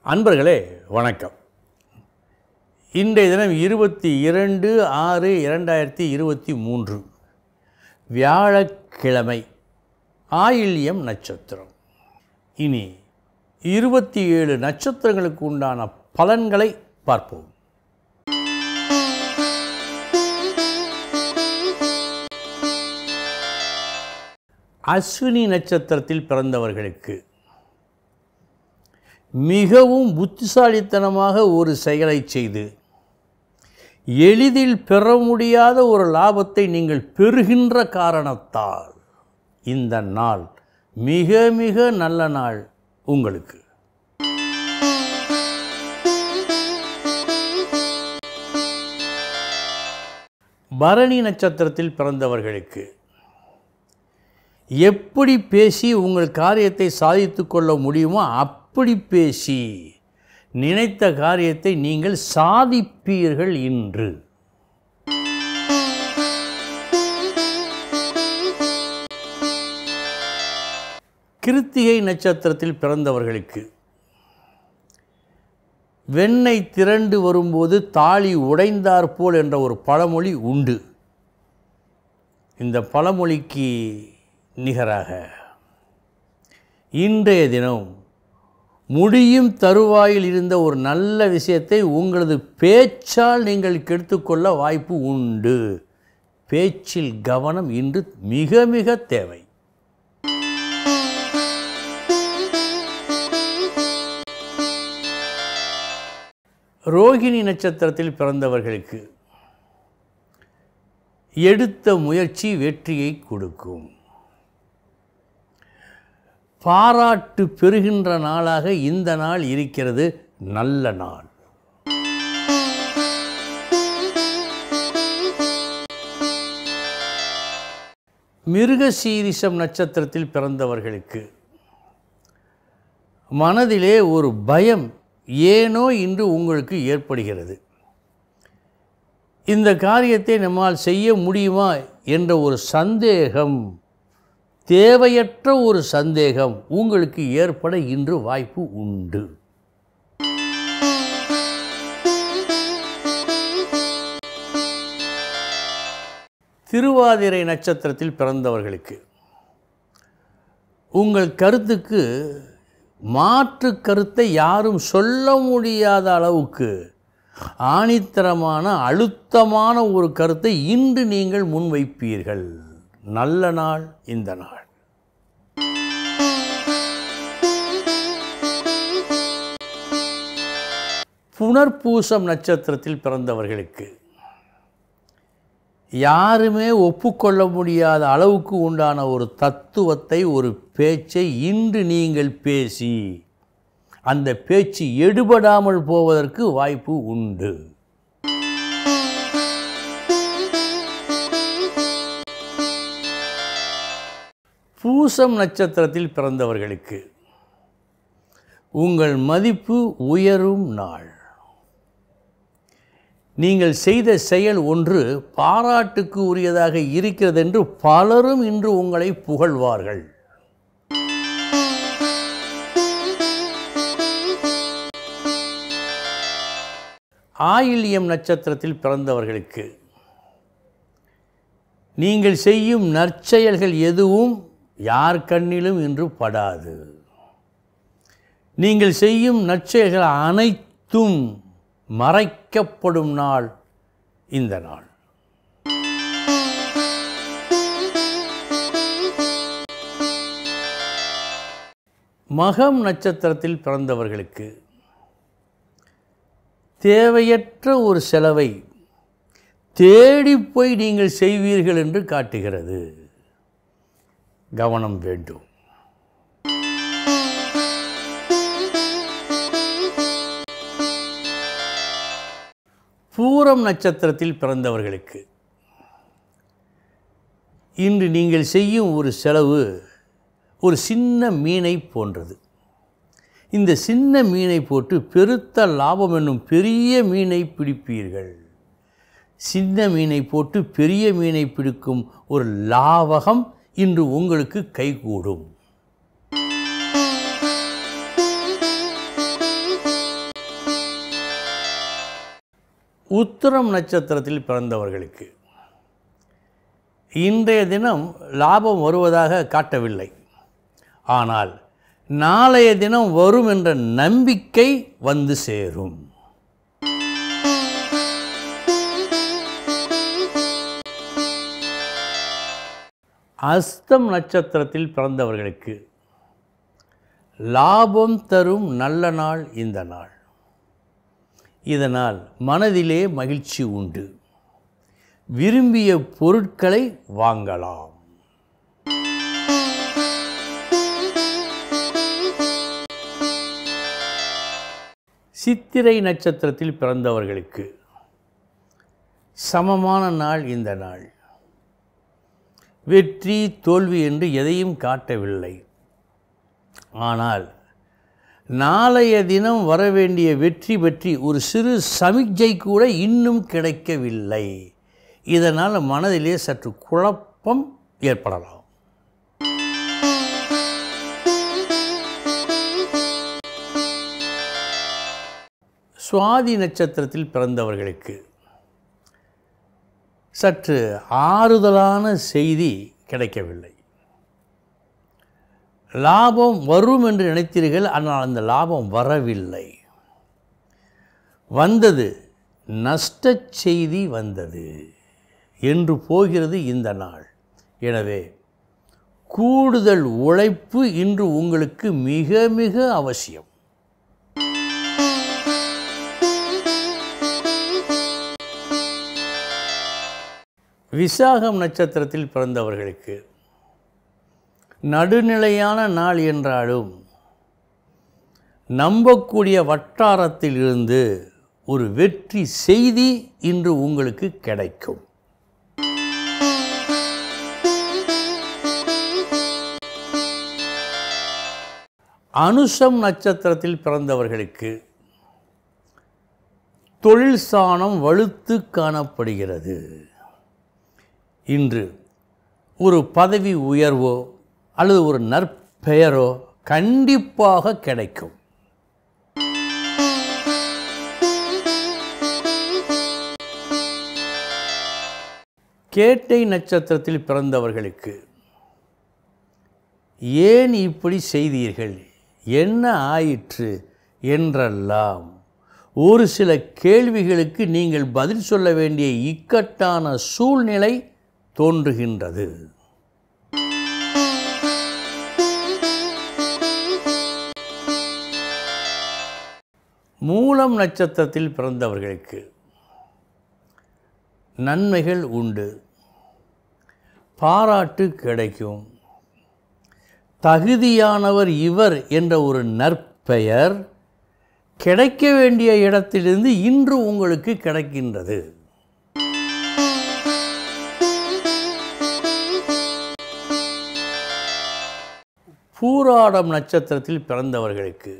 அன்பர்களே வணக்கம் இன்றைய தினம் இருபத்தி இரண்டு ஆறு இரண்டாயிரத்தி இருபத்தி மூன்று வியாழக்கிழமை ஆயில்யம் நட்சத்திரம் இனி இருபத்தி ஏழு நட்சத்திரங்களுக்கு உண்டான பலன்களை பார்ப்போம் அஸ்வினி நட்சத்திரத்தில் பிறந்தவர்களுக்கு மிகவும் புத்திசாலித்தனமாக ஒரு செயலை செய்து எளிதில் பெற முடியாத ஒரு லாபத்தை நீங்கள் பெறுகின்ற காரணத்தால் இந்த நாள் மிக மிக நல்ல நாள் உங்களுக்கு பரணி நட்சத்திரத்தில் பிறந்தவர்களுக்கு எப்படி பேசி உங்கள் காரியத்தை சாதித்து கொள்ள முடியுமோ அப்படி பேசி நினைத்த காரியத்தை நீங்கள் சாதிப்பீர்கள் இன்று கிருத்திகை நட்சத்திரத்தில் பிறந்தவர்களுக்கு வெண்ணெய் திரண்டு வரும்போது தாலி உடைந்தாற்போல் என்ற ஒரு பழமொழி உண்டு இந்த பழமொழிக்கு நிகராக இன்றைய தினம் முடியும் தருவாயில் இருந்த ஒரு நல்ல விஷயத்தை உங்களது பேச்சால் நீங்கள் கெடுத்துக்கொள்ள வாய்ப்பு உண்டு பேச்சில் கவனம் இன்று மிக மிக தேவை ரோகிணி நட்சத்திரத்தில் பிறந்தவர்களுக்கு எடுத்த முயற்சி வெற்றியை கொடுக்கும் பாராட்டு பெறுகின்ற நாளாக இந்த நாள் இருக்கிறது நல்ல நாள் மிருகசீரிஷம் நட்சத்திரத்தில் பிறந்தவர்களுக்கு மனதிலே ஒரு பயம் ஏனோ இன்று உங்களுக்கு ஏற்படுகிறது இந்த காரியத்தை நம்மால் செய்ய முடியுமா என்ற ஒரு சந்தேகம் தேவையற்ற ஒரு சந்தேகம் உங்களுக்கு ஏற்பட இன்று வாய்ப்பு உண்டு திருவாதிரை நட்சத்திரத்தில் பிறந்தவர்களுக்கு உங்கள் கருத்துக்கு மாற்று கருத்தை யாரும் சொல்ல முடியாத அளவுக்கு ஆணித்தரமான அழுத்தமான ஒரு கருத்தை இன்று நீங்கள் முன்வைப்பீர்கள் நல்ல நாள் இந்த நாள் புனர்பூசம் நட்சத்திரத்தில் பிறந்தவர்களுக்கு யாருமே ஒப்புக்கொள்ள முடியாத அளவுக்கு உண்டான ஒரு தத்துவத்தை ஒரு பேச்சை இன்று நீங்கள் பேசி அந்த பேச்சு எடுபடாமல் போவதற்கு வாய்ப்பு உண்டு பூசம் நட்சத்திரத்தில் பிறந்தவர்களுக்கு உங்கள் மதிப்பு உயரும் நாள் நீங்கள் செய்த செயல் ஒன்று பாராட்டுக்கு உரியதாக இருக்கிறது என்று பலரும் இன்று உங்களை புகழ்வார்கள் ஆயில்யம் நட்சத்திரத்தில் பிறந்தவர்களுக்கு நீங்கள் செய்யும் நற்செயல்கள் எதுவும் யார் கண்ணிலும் இன்று படாது நீங்கள் செய்யும் நற்செயல்கள் அனைத்தும் மறைக்கப்படும் நாள் இந்த நாள் மகம் நட்சத்திரத்தில் பிறந்தவர்களுக்கு தேவையற்ற ஒரு செலவை தேடி போய் நீங்கள் செய்வீர்கள் என்று காட்டுகிறது கவனம் வேண்டும் பூரம் நட்சத்திரத்தில் பிறந்தவர்களுக்கு இன்று நீங்கள் செய்யும் ஒரு செலவு ஒரு சின்ன மீனை போன்றது இந்த சின்ன மீனை போட்டு பெருத்த லாபம் என்னும் பெரிய மீனை பிடிப்பீர்கள் சின்ன மீனை போட்டு பெரிய மீனை பிடிக்கும் ஒரு லாவகம் இன்று உங்களுக்கு கைகூடும் உத்திரம் நட்சத்திரத்தில் பிறந்தவர்களுக்கு இன்றைய தினம் லாபம் வருவதாக காட்டவில்லை ஆனால் நாளைய தினம் வரும் என்ற நம்பிக்கை வந்து சேரும் அஸ்தம் நட்சத்திரத்தில் பிறந்தவர்களுக்கு லாபம் தரும் நல்ல நாள் இந்த நாள் இதனால் மனதிலே மகிழ்ச்சி உண்டு விரும்பிய பொருட்களை வாங்கலாம் சித்திரை நட்சத்திரத்தில் பிறந்தவர்களுக்கு சமமான நாள் இந்த நாள் வெற்றி தோல்வி என்று எதையும் காட்டவில்லை ஆனால் நாளைய தினம் வரவேண்டிய வெற்றி பற்றி ஒரு சிறு சமிக்ஜை கூட இன்னும் கிடைக்கவில்லை இதனால் மனதிலே சற்று குழப்பம் ஏற்படலாம் சுவாதி நட்சத்திரத்தில் பிறந்தவர்களுக்கு சற்று ஆறுதலான செய்தி கிடைக்கவில்லை லாபம் வரும் என்று நினைத்தீர்கள் ஆனால் அந்த லாபம் வரவில்லை வந்தது நஷ்ட செய்தி வந்தது என்று போகிறது இந்த நாள் எனவே கூடுதல் உழைப்பு இன்று உங்களுக்கு மிக மிக அவசியம் விசாகம் நட்சத்திரத்தில் பிறந்தவர்களுக்கு நடுநிலையான நாள் என்றாலும் நம்பக்கூடிய வட்டாரத்தில் இருந்து ஒரு வெற்றி செய்தி இன்று உங்களுக்கு கிடைக்கும் அனுஷம் நட்சத்திரத்தில் பிறந்தவர்களுக்கு தொழில் சாணம் வலுத்து காணப்படுகிறது இன்று ஒரு பதவி உயர்வோ அல்லது ஒரு நற்பெயரோ கண்டிப்பாக கிடைக்கும் கேட்டை நட்சத்திரத்தில் பிறந்தவர்களுக்கு ஏன் இப்படி செய்தீர்கள் என்ன ஆயிற்று என்றெல்லாம் ஒரு சில கேள்விகளுக்கு நீங்கள் பதில் சொல்ல வேண்டிய இக்கட்டான சூழ்நிலை தோன்றுகின்றது மூலம் நட்சத்திரத்தில் பிறந்தவர்களுக்கு நன்மைகள் உண்டு பாராட்டு கிடைக்கும் தகுதியானவர் இவர் என்ற ஒரு நற்பெயர் கிடைக்க வேண்டிய இடத்திலிருந்து இன்று உங்களுக்கு கிடைக்கின்றது பூராடம் நட்சத்திரத்தில் பிறந்தவர்களுக்கு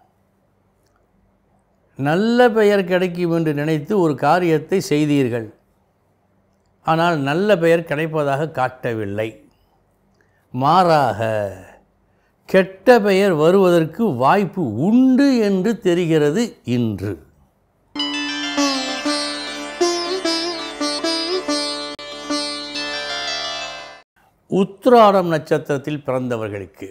நல்ல பெயர் கிடைக்கும் என்று நினைத்து ஒரு காரியத்தை செய்தீர்கள் ஆனால் நல்ல பெயர் கிடைப்பதாக காட்டவில்லை மாறாக கெட்ட பெயர் வருவதற்கு வாய்ப்பு உண்டு என்று தெரிகிறது இன்று உத்திராடம் நட்சத்திரத்தில் பிறந்தவர்களுக்கு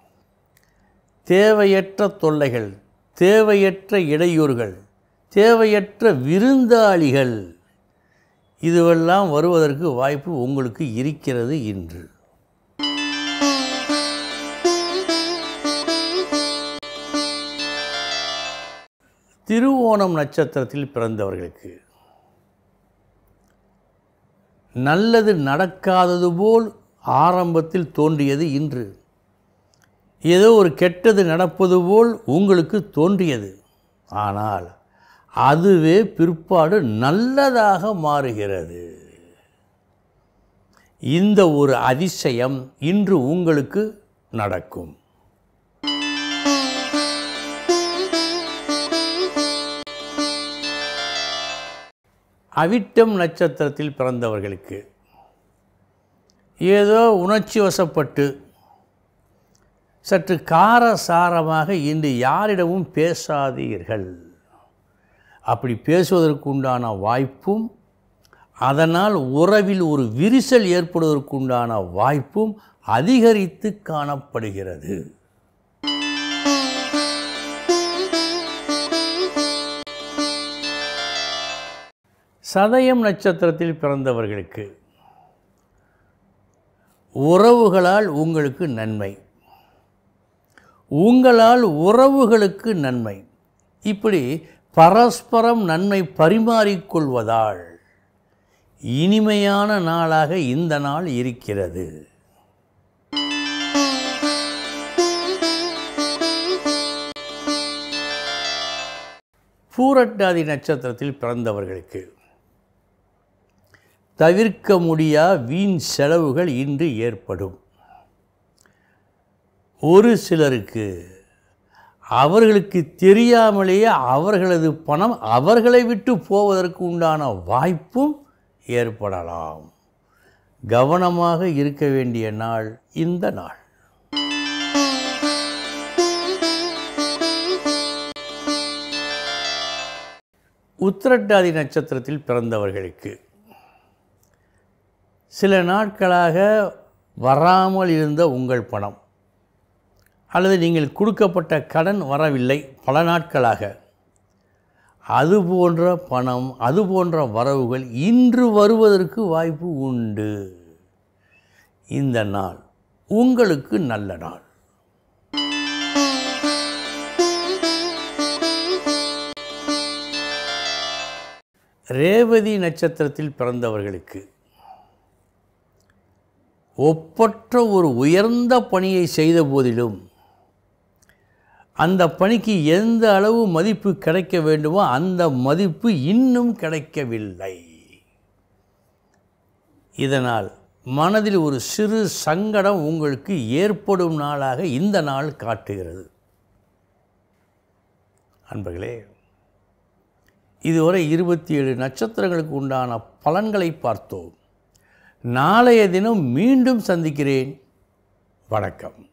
தேவையற்ற தொல்லைகள் தேவையற்ற இடையூறுகள் தேவையற்ற விருந்தாளிகள் இதுவெல்லாம் வருவதற்கு வாய்ப்பு உங்களுக்கு இருக்கிறது இன்று திருவோணம் நட்சத்திரத்தில் பிறந்தவர்களுக்கு நல்லது நடக்காதது போல் ஆரம்பத்தில் தோன்றியது இன்று ஏதோ ஒரு கெட்டது நடப்பது போல் உங்களுக்கு தோன்றியது ஆனால் அதுவே பிற்பாடு நல்லதாக மாறுகிறது இந்த ஒரு அதிசயம் இன்று உங்களுக்கு நடக்கும் அவிட்டம் நட்சத்திரத்தில் பிறந்தவர்களுக்கு ஏதோ உணர்ச்சி வசப்பட்டு சற்று காரசாரமாக இன்று யாரிடமும் பேசாதீர்கள் அப்படி பேசுவதற்கு உண்டான வாய்ப்பும் அதனால் உறவில் ஒரு விரிசல் ஏற்படுவதற்குண்டான வாய்ப்பும் அதிகரித்து காணப்படுகிறது சதயம் நட்சத்திரத்தில் பிறந்தவர்களுக்கு உறவுகளால் உங்களுக்கு நன்மை உங்களால் உறவுகளுக்கு நன்மை இப்படி பரஸ்பரம் நன்மை பரிமாறிக்கொள்வதால் இனிமையான நாளாக இந்த நாள் இருக்கிறது பூரட்டாதி நட்சத்திரத்தில் பிறந்தவர்களுக்கு தவிர்க்க முடியா வீண் செலவுகள் இன்று ஏற்படும் ஒரு சிலருக்கு அவர்களுக்கு தெரியாமலேயே அவர்களது பணம் அவர்களை விட்டு போவதற்கு உண்டான வாய்ப்பும் ஏற்படலாம் கவனமாக இருக்க வேண்டிய நாள் இந்த நாள் உத்திரட்டாதி நட்சத்திரத்தில் பிறந்தவர்களுக்கு சில நாட்களாக வராமல் இருந்த உங்கள் பணம் அல்லது நீங்கள் கொடுக்கப்பட்ட கடன் வரவில்லை பல நாட்களாக அது போன்ற பணம் அது போன்ற வரவுகள் இன்று வருவதற்கு வாய்ப்பு உண்டு இந்த நாள் உங்களுக்கு நல்ல நாள் ரேவதி நட்சத்திரத்தில் பிறந்தவர்களுக்கு ஒப்பற்ற ஒரு உயர்ந்த பணியை செய்த போதிலும் அந்த பணிக்கு எந்த அளவு மதிப்பு கிடைக்க வேண்டுமோ அந்த மதிப்பு இன்னும் கிடைக்கவில்லை இதனால் மனதில் ஒரு சிறு சங்கடம் உங்களுக்கு ஏற்படும் நாளாக இந்த நாள் காட்டுகிறது அன்பர்களே இதுவரை இருபத்தி ஏழு நட்சத்திரங்களுக்கு உண்டான பலன்களை பார்த்தோம் நாளைய தினம் மீண்டும் சந்திக்கிறேன் வணக்கம்